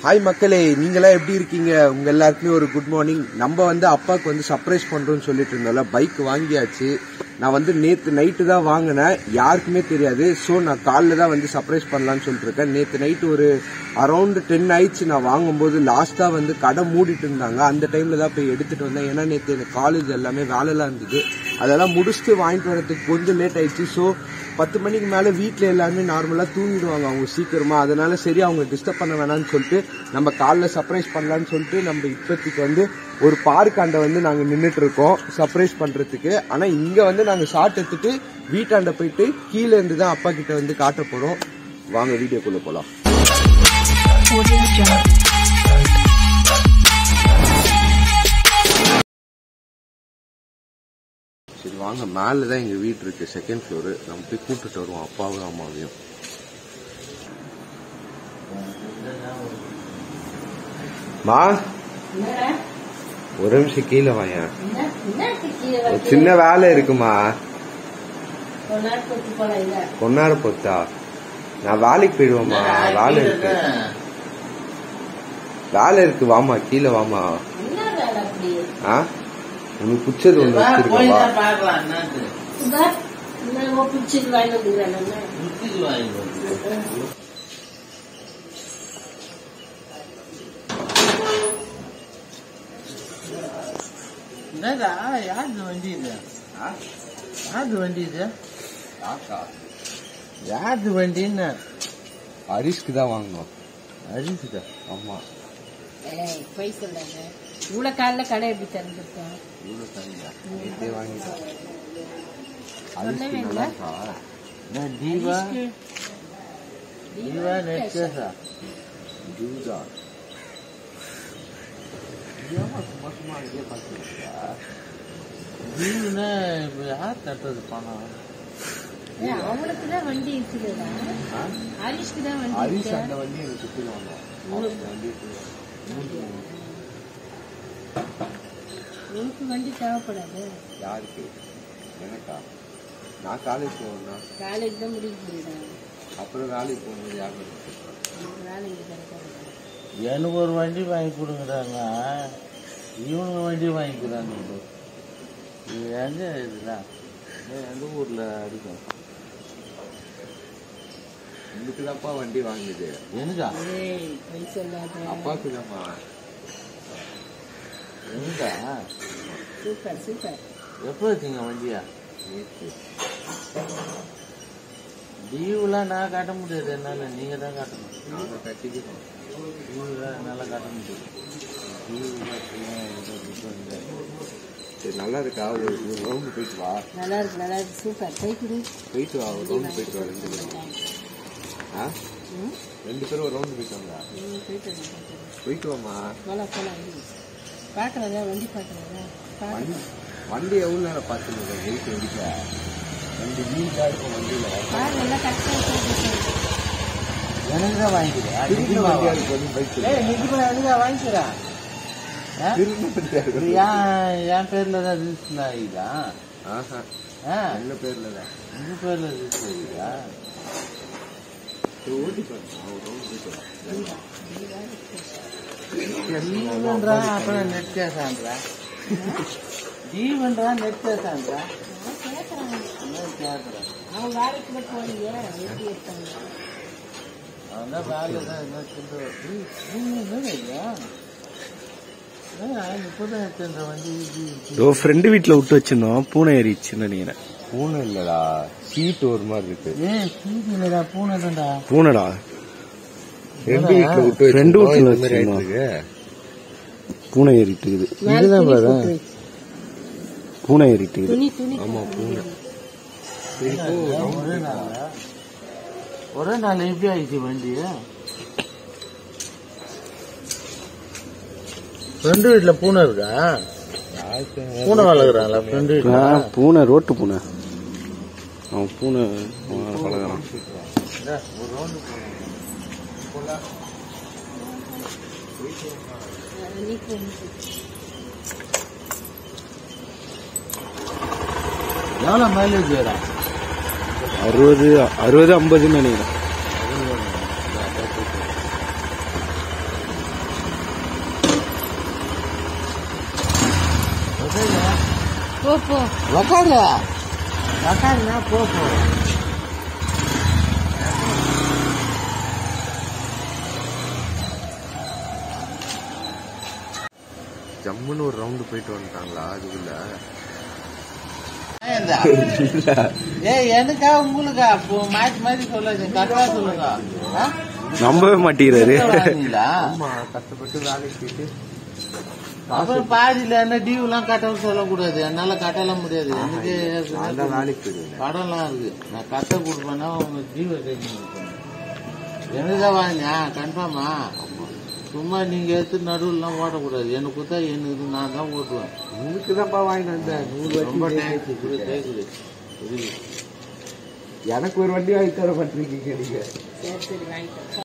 Hi மக்களே நீங்களாம் எப்படி இருக்கீங்க உங்க எல்லாருக்குமே ஒரு குட் மார்னிங் நம்ம வந்து அப்பாவுக்கு வந்து சர்ப்ரைஸ் பண்றோம்னு சொல்லிட்டு இருந்தோம்ல பைக் வாங்கியாச்சு நான் வந்து நேத்து நைட்டு தான் வாங்கினேன் யாருக்குமே தெரியாது ஸோ நான் காலைல தான் வந்து சர்ப்ரைஸ் பண்ணலாம்னு சொல்லிட்டு இருக்கேன் நேத்து நைட்டு ஒரு அரௌண்ட் டென் ஆயிடுச்சு நான் வாங்கும்போது லாஸ்டா வந்து கடை மூடிட்டு இருந்தாங்க அந்த டைம்ல தான் போய் எடுத்துட்டு வந்தேன் ஏன்னா நேற்று எனக்கு காலேஜ் எல்லாமே வேலைலாம் இருந்தது அதெல்லாம் முடிச்சுட்டு வாங்கிட்டு வரதுக்கு கொஞ்சம் லேட் ஆயிடுச்சு ஸோ பத்து மணிக்கு மேலே வீட்டில் எல்லாருமே நார்மலாக தூங்கிடுவாங்க அவங்க சீக்கிரமா அதனால சரி அவங்க டிஸ்டர்ப் பண்ண வேணாம்னு சொல்லிட்டு நம்ம காலைல சர்ப்ரைஸ் பண்ணலாம்னு சொல்லிட்டு நம்ம இப்போதைக்கு வந்து ஒரு பார்க்காண்ட வந்து நாங்கள் நின்றுட்டு இருக்கோம் சர்ப்ரைஸ் பண்ணுறதுக்கு ஆனால் இங்கே வந்து நாங்கள் ஷார்ட் எடுத்துட்டு வீட்டாண்ட போயிட்டு கீழே இருந்து தான் அப்பா கிட்ட வந்து காட்ட போகிறோம் வாங்க வீடியோக்குள்ளே போகலாம் Audio Jungle. சரி வாங்க மேலே தான் எங்கள் வீடு இருக்கு செகண்ட் ஃப்ளோரு நம்ம போய் கூப்பிட்டுட்டு வருவோம் அப்பாவும் அம்மாவையும் மா ஒரு நிமிஷம் கீழே வாயா ஒரு சின்ன வேலை இருக்குமா கொண்டாட போச்சா நான் வேலைக்கு போயிடுவேம்மா வேலை இருக்கு வேலை இருக்கு வாமா கீழே வாமா ஆ உனக்கு பிடிச்சது ஒண்ணு வச்சிருக்கேன் வா என்னடா யாரு வண்டி இது யாரு வண்டி இது யாரு வண்டின்னு ஹரிஷ்க்கு தான் வாங்கணும் அரிசுதா ஆமா போய் சொல்லாங்க இவ்வளவு காலைல கடை எப்படி திறந்துருக்கோம் இவ்வளவு தனியா நேத்தே வாங்கிட்டேன் சொல்லவே ஹரிஷ்க்கு இல்ல. நல்லா இருக்கா நான் தீபா தீபா நெட்கேசா ஜூதா ஏமா சும்மா சும்மா இதே பார்த்துருக்கியா தீவுனா இப்ப யார் தட்டுறது பணம் ஏய், அவளுக்கு தான் வண்டி இருக்குதுடா ஹரிஷ்க்கு தான் வண்டி ஹரிஷ் இருக்கு அந்த வண்டி எனக்கு சுற்றி வாங்கணும் அவருக்கு வண்டி இருக்கு. உனக்கு வண்டி தேவைப்படாது யாருக்கு எனக்கா நான் காலேஜ் போகணும் காலேஜ் தான் முடிவு பண்ணிடா அப்புறம் வேலைக்கு போகும்போது யாரும் இருக்கு உனக்கு வேலை இங்க கிடைக்காது எனக்கு ஒரு வண்டி வாங்கி கொடுக்குறாங்க இவனுங்க வண்டி வாங்கி கொடுறாங்க இது எங்க இதுதான் இது எந்த ஊர்ல அடிக்கும் உங்களுக்கு தான்ப்பா வண்டி வாங்குது எனக்கா ஏய் போய் சொல்லாத அப்பாவுக்கு தான்ப்பா எனக்கா சூப்பர் சூப்பர் எப்போ வச்சீங்க வண்டியா நேற்று லீவுலாம் நான் காட்ட முடியாது என்னால நீங்க தான் காட்டணும் நாங்கள் கட்டிக்கிறோம் லீவுலாம் என்னால காட்ட முடியாது லீவுலாம் சரி நல்லா இருக்கா ஒரு ரவுண்டு போயிட்டு வா நல்லா இருக்கு நல்லா இருக்கு சூப்பர் போய் கொடு போயிட்டு வா ஒரு ரவுண்டு போயிட்டு வா ரெண்டு பேரும் ஆ ம் ரெண்டு பேரும் ஒரு ரவுண்டு போயிட்டு வாங்க ம், போயிட்டு வரேன், போயிட்டு வரேன். போயிட்டு வாமா போலாம் போலாம் வண்டி பார்க்கறதா வண்டி பார்க்கறதா வண்டி வண்டி எவ்வளோ நேரம் பார்த்துருங்க வெயிட் வெடிக்க ரெண்டு வீல் தான் இருக்கும் வண்டியில் பாரு நல்லா கரெக்டாக எனக்கு தான் வாங்கிக்கிறேன் திரும்ப வண்டியாக இருக்கு வந்து பைக் ஏய் நிஜமா எனக்கு தான் வாங்கிக்கிறேன் ஆ? திரும்ப வண்டியாக இது இருக்கு என் என் பேர்ல தான் ரிஜிஸ்டர் ஆகிதா ஆஹா ஆ எங்க பேர்ல தான் உங்க பேர்ல ரிஜிஸ்டர் ஆகிதா சரி, ஓட்டி பாருங்க ஒரு ரவுண்டு போயிட்டு வா ஜீவன்றா அப்புறம் நெட் கேசான்றா ஜீவன்றா நெட் கேசான்றா கேட்குறாங்க கேட்கறேன் அவன் வேலைக்கு மட்டும் போனீங்க எப்படி எடுத்தாங்க அவன் தான் வேலை தான் என்ன சொல்றது என்ன ஐயா இப்போதான் எடுத்துன்ற வண்டி இதோ ஃப்ரெண்டு வீட்ல விட்டு வச்சிருந்தோம் பூனை ஏறிச்சுன்னு நினைக்கிறேன் பூனை இல்லடா சீட் ஒரு மாதிரி இருக்கு ஏய் சீக்கிரடா பூனை தான்டா பூனைடா ரெண்டு வீட்டுல விட்டு ரெண்டு வச்சிருந்தோம், வீட்டுல இந்த மாதிரி வச்சிருந்தோம். ஆயிட்டு இருக்கு. பூனை ஏறிட்டு இருக்குது இதுதான் பாரு பூனை ஏறிட்டு இருக்குது துணி துணி ஆமா பூனை சரி போ ஒரே நாள் ஒரே நாள் எப்படி ஆயிடுச்சு வண்டி ஃப்ரெண்டு வீட்டுல பூனை இருக்கா பூனை வளர்க்குறாங்களா ஃப்ரெண்டு வீட்டுல ஆ, பூனை ரோட்டு பூனை அவன் பூனை அவன் பழகிறான் இந்தா, ஒரு ரவுண்டு போகணும் நீ போ, நீ போ. எவ்வளோ மைலேஜ் வரும் அறுபது அறுபது ஐம்பதுன்னு நினைக்கிறேன் போ போ உக்காரு உக்காருனா போ போ ஜம்முன்னு ஒரு ரவுண்டு போயிட்டு வந்துட்டாங்களா அதுக்குள்ள ஏன்டா? ஏய் எனக்கா உங்களுக்கா இப்போ மாத்தி மாத்தி சொல்லாது கரெக்டா சொல்லுங்க ஆ? நம்பவே மாட்டேங்கிறாரு எவ்வளவு வாங்குனீங்களா? ஆமா கஷ்டப்பட்டு வேலைக்கு போயிட்டு அப்புறம் பாதியில என்ன டியூ எல்லாம் கட்டவும் சொல்லக்கூடாது என்னால கட்டலாம் முடியாது எனக்கு நான் தான் வேலைக்கு போயிடுவேன் கடன்லாம் இருக்கு நான் கட்ட கொடுப்பேன்னா உங்க டியூவை கட்டி எனக்குதான் வாங்கினியா கன்ஃபார்மா சும்மா நீங்க எடுத்து நடுவுலாம் ஓட்டக்கூடாது எனக்கு கொடுத்தா எனக்கு நான் தான் ஓட்டுவேன் உங்களுக்கு தான்ப்பா வாங்கிட்டு வந்தேன் நூறு ரொம்ப வாட்டி தேங்க்ஸ் குடு தேங்க்ஸ் புரியுது எனக்கு ஒரு வண்டி வாங்கி தர மாட்டீங்க நீங்க சரி சரி வாங்கிக்கோ